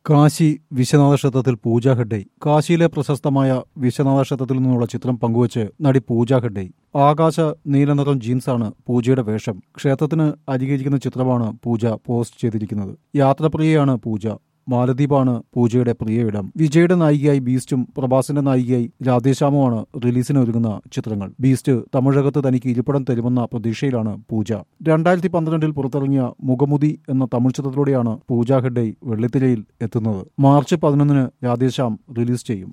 കാശി വിശ്വനാഥ ക്ഷേത്രത്തിൽ പൂജ ഹെഡ്ഡെ കാശിയിലെ പ്രശസ്തമായ വിശ്വനാഥ ക്ഷേത്രത്തിൽ നിന്നുള്ള ചിത്രം പങ്കുവച്ച് നടി പൂജ ഹെഡ്ഡെ ആകാശ നീലനിറം ജീൻസാണ് പൂജയുടെ വേഷം ക്ഷേത്രത്തിന് അരികിരിക്കുന്ന ചിത്രമാണ് പൂജ പോസ്റ്റ് ചെയ്തിരിക്കുന്നത് യാത്രപ്രിയയാണ് പൂജ മാലദ്വീപാണ് പൂജയുടെ പ്രിയ ഇടം വിജയുടെ നായികയായി ബീസ്റ്റും പ്രഭാസിന്റെ നായികയായി രാധേശ്യാമുമാണ് റിലീസിന് ഒരുങ്ങുന്ന ചിത്രങ്ങൾ ബീസ്റ്റ് തമിഴകത്ത് തനിക്ക് ഇരിപ്പിടം തരുമെന്ന പ്രതീക്ഷയിലാണ് പൂജ രണ്ടായിരത്തി പന്ത്രണ്ടിൽ പുറത്തിറങ്ങിയ മുഖമുതി എന്ന തമിഴ് ചിത്രത്തിലൂടെയാണ് പൂജ ഹെഡ്ഡെ വെള്ളിത്തിരയിൽ എത്തുന്നത് മാർച്ച് പതിനൊന്നിന് രാധേശ്യാം റിലീസ് ചെയ്യും